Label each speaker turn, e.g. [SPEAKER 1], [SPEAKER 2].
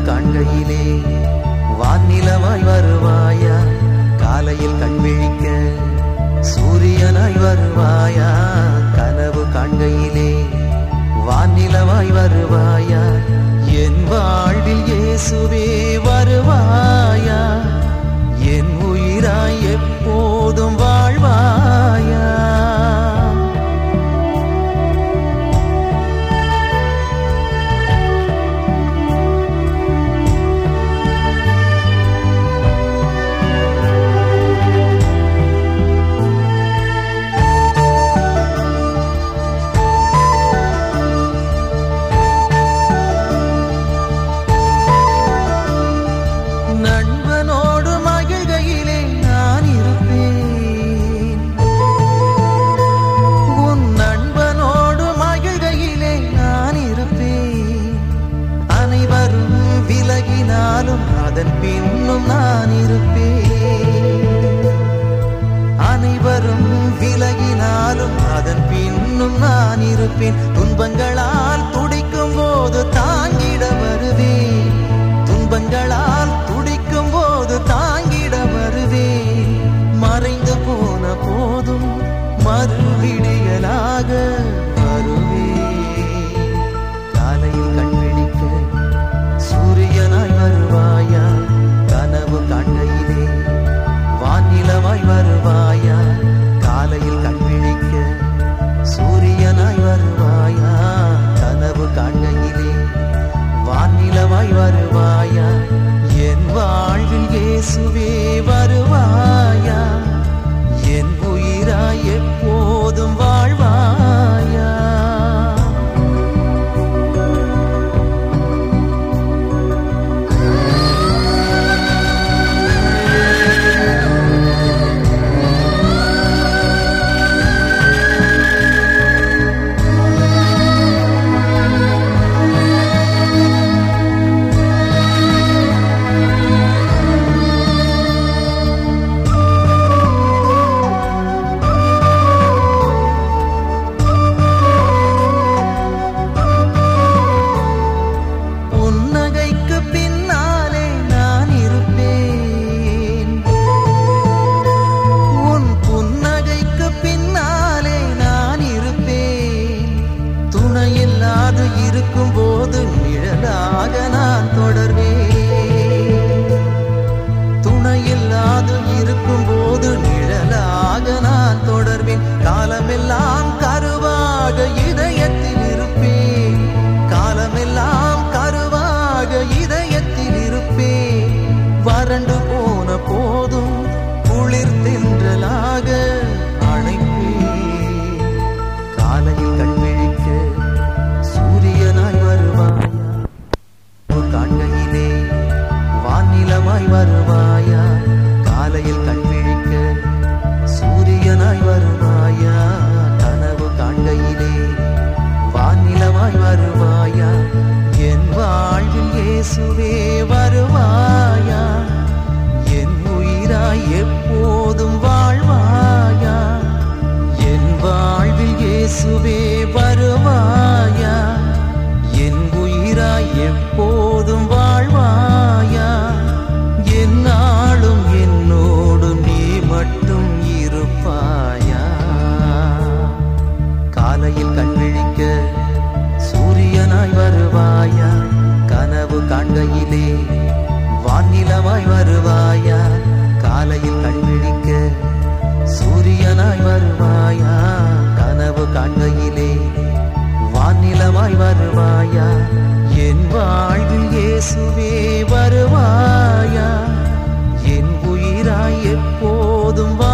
[SPEAKER 1] காண்கையிலே வானிலமாய் வருவாயா காலையில் கண் விழிக்க சூரியனாய் வருவாயா கனவு காண்கையிலே வானிலமாய் வருவாயா என் வாழ்வில் இயேசுவே வருவாயா என் உயிராய் எப்போதும் வாழ்வாயா நண்பனோடு மகிழ்கையிலே நான் இருப்பேன் உன் நண்பனோடு மகிழ்கையிலே நான் இருப்பேன் அனைவரும் விலகினாலும் அதன் பின்னும் நான் இருப்பேன் அனைவரும் விலகினாலும் அதன் பின்னும் நான் இருப்பேன் துன்பங்களால் துடிக்கும் போது தாங்கிட வருவேன் துன்பங்களால் துடிக்கும் போது தாங்கிட வருவேன் மறைந்து போன போதும் மறுவிடியலாக வருவேன் காலையில் கண் விழிக்க சூரியனாய் வருவாயா கனவு காண்கையிலே வானிலமாய் வருவாயா காலையில் கண் விழிக்க சூரியனாய் வருவாயா கனவு காண்கையிலே வானிலமாய் வருவாயா என் வாழ்வில் இயேசுவே வருவாயா என் உயிராய் எப்போதும் வாழ்வாயா புன்னகைக்கு பின்னாலே நான் இருப்பேன் உன் புன்னகைக்கு பின்னாலே நான் இருப்பேன் துணையில்லாது இருக்கும் போது நிழலாக நான் தொடர்வேன் துணையில்லாது இருக்கும் போது நிழலாக நான் தொடர்வேன் காலமெல்லாம் கருவாக இதயத்தில் இருப்பேன் காலமெல்லாம் கருவாக இதயத்தில் இருப்பேன் வறண்டு போன போதும் குளிர் தென்றலாக அழைப்பேன் காலையில் கண் விழிக்க சூரியனாய் வருவாயா காண்கையிலே வானிலமாய் வருவாயா காலையில் கண் விழிக்க சூரியனாய் வருவாயா கனவு காண்கையிலே வானிலமாய் வருவாயா என் வாழ்வில் இயேசுவே வருவாயா என் உயிராய் எப்போதும் வாழ்வாயா என் வாழ்வில் இயேசுவே வருவாயா என் உயிராய் எப்போதும் வாழ்வாயா என்னாலும் என்னோடு நீ மட்டும் இருப்பாயா காலையில் கண் விழிக்க சூரியனாய் வருவாயா கனவு காண்கையிலே வானிலமாய் வருவாயா காலையில் கண் விழிக்க சூரியனாய் வருவாயா கனவு காண்கையிலே வானிலமாய் வருவாயா என் வாழ்வில் இயேசுவே வருவாயா என் உயிராய் எப்போதும்